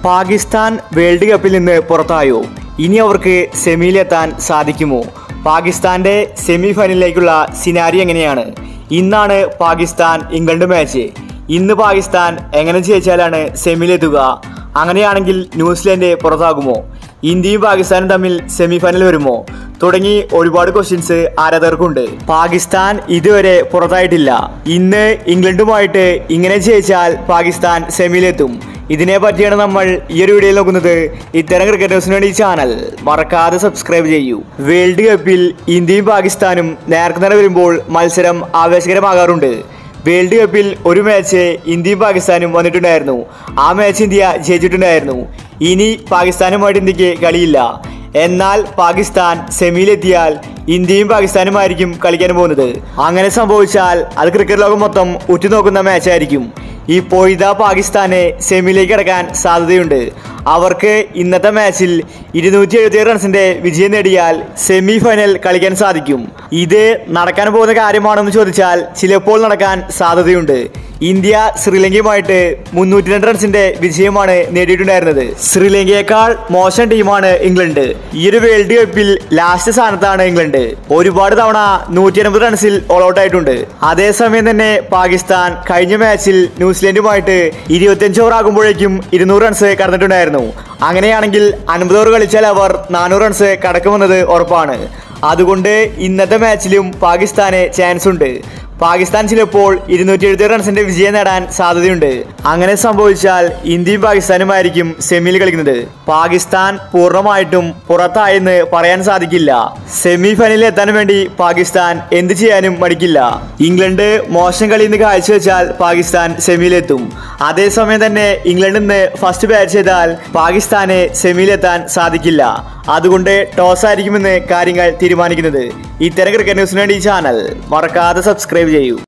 Pakistan world കപ്പിൽ നിന്ന് പുറത്തായോ ഇനി അവർക്ക് സെമിയിലെത്താൻ സാധിക്കുമോ പാകിസ്ഥാന്റെ സെമി ഫൈനലിലേക്കുള്ള സിനാരി എങ്ങനെയാണ് ഇന്നാണ് പാകിസ്ഥാൻ ഇംഗ്ലണ്ട് മാച്ച് ഇന്ന് പാകിസ്ഥാൻ എങ്ങനെ ജയിച്ചാലാണ് സെമിയിലെത്തുക അങ്ങനെയാണെങ്കിൽ ന്യൂസിലൻഡ് പുറത്താകുമോ ഇന്ത്യയും പാകിസ്ഥാനും തമ്മിൽ സെമി ഫൈനൽ വരുമോ തുടങ്ങി ഒരുപാട് ക്വസ്റ്റ്യൻസ് ആരാധകർക്കുണ്ട് പാകിസ്ഥാൻ ഇതുവരെ പുറത്തായിട്ടില്ല ഇന്ന് ഇംഗ്ലണ്ടുമായിട്ട് ഇങ്ങനെ ജയിച്ചാൽ പാകിസ്ഥാൻ സെമിയിലെത്തും ഇതിനെ പറ്റിയാണ് നമ്മൾ ഈ ഒരു വീഡിയോയിൽ നോക്കുന്നത് ഇത്തരം ക്രിക്കറ്റ് ന്യൂസിന് വേണ്ടി ഈ ചാനൽ മറക്കാതെ സബ്സ്ക്രൈബ് ചെയ്യൂ വേൾഡ് കപ്പിൽ ഇന്ത്യയും പാകിസ്ഥാനും നേർക്കുനേര വരുമ്പോൾ മത്സരം ആവേശകരമാകാറുണ്ട് വേൾഡ് കപ്പിൽ ഒരു മാച്ച് ഇന്ത്യയും പാകിസ്ഥാനും വന്നിട്ടുണ്ടായിരുന്നു ആ മാച്ച് ഇന്ത്യ ജയിച്ചിട്ടുണ്ടായിരുന്നു ഇനി പാകിസ്ഥാനുമായിട്ട് ഇന്ത്യക്ക് കളിയില്ല എന്നാൽ പാകിസ്ഥാൻ സെമിയിലെത്തിയാൽ ഇന്ത്യയും പാകിസ്ഥാനുമായിരിക്കും കളിക്കാൻ പോകുന്നത് അങ്ങനെ സംഭവിച്ചാൽ അത് ക്രിക്കറ്റ് ലോകം മൊത്തം ഉറ്റുനോക്കുന്ന മാച്ചായിരിക്കും ഇപ്പോൾ ഇതാ പാകിസ്ഥാന് സെമിയിലേക്ക് കടക്കാൻ സാധ്യതയുണ്ട് അവർക്ക് ഇന്നത്തെ മാച്ചിൽ ഇരുന്നൂറ്റി എഴുപത്തിയേഴ് റൺസിന്റെ വിജയം നേടിയാൽ സെമി ഫൈനൽ കളിക്കാൻ സാധിക്കും ഇത് നടക്കാൻ പോകുന്ന കാര്യമാണെന്ന് ചോദിച്ചാൽ ചിലപ്പോൾ നടക്കാൻ സാധ്യതയുണ്ട് ഇന്ത്യ ശ്രീലങ്കയുമായിട്ട് മുന്നൂറ്റി രണ്ട് റൺസിന്റെ വിജയമാണ് നേടിയിട്ടുണ്ടായിരുന്നത് ശ്രീലങ്കയേക്കാൾ മോശം ടീമാണ് ഇംഗ്ലണ്ട് ഈ ഒരു വേൾഡ് കപ്പിൽ ലാസ്റ്റ് സ്ഥാനത്താണ് ഇംഗ്ലണ്ട് ഒരുപാട് തവണ നൂറ്റി അൻപത് റൺസിൽ ഓൾ ഔട്ട് ആയിട്ടുണ്ട് അതേസമയം തന്നെ പാകിസ്ഥാൻ കഴിഞ്ഞ മാച്ചിൽ ന്യൂസിലൻഡുമായിട്ട് ഇരുപത്തിയഞ്ച് ഓവർ ആകുമ്പോഴേക്കും ഇരുന്നൂറ് റൺസ് കടന്നിട്ടുണ്ടായിരുന്നു അങ്ങനെയാണെങ്കിൽ അൻപത് ഓവർ കളിച്ചാൽ അവർ നാനൂറ് റൺസ് കടക്കുമെന്നത് ഉറപ്പാണ് അതുകൊണ്ട് ഇന്നത്തെ മാച്ചിലും പാകിസ്ഥാന് ചാൻസ് ഉണ്ട് പാകിസ്ഥാൻ ചിലപ്പോൾ ഇരുന്നൂറ്റി എഴുപത്തി റൺസിന്റെ വിജയം നേടാൻ സാധ്യതയുണ്ട് അങ്ങനെ സംഭവിച്ചാൽ ഇന്ത്യയും പാകിസ്ഥാനുമായിരിക്കും സെമിയിൽ കളിക്കുന്നത് പാകിസ്ഥാൻ പൂർണ്ണമായിട്ടും പുറത്തായെന്ന് പറയാൻ സാധിക്കില്ല സെമി ഫൈനലിൽ എത്താൻ വേണ്ടി പാകിസ്ഥാൻ എന്ത് ചെയ്യാനും മടിക്കില്ല ഇംഗ്ലണ്ട് മോശം കളി ഇന്ന് കാഴ്ചവെച്ചാൽ പാകിസ്ഥാൻ സെമിയിലെത്തും അതേസമയം തന്നെ ഇംഗ്ലണ്ട് ഇന്ന് ഫസ്റ്റ് ബാറ്റ് ചെയ്താൽ പാകിസ്ഥാന് സെമിയിലെത്താൻ സാധിക്കില്ല അതുകൊണ്ട് ടോസ് ആയിരിക്കുമെന്ന് കാര്യങ്ങൾ തീരുമാനിക്കുന്നത് ഇത്തരം ക്രിക്കറ്റ് ന്യൂസിന് വേണ്ടി ഈ ചാനൽ മറക്കാതെ സബ്സ്ക്രൈബ് ചെയ്യൂ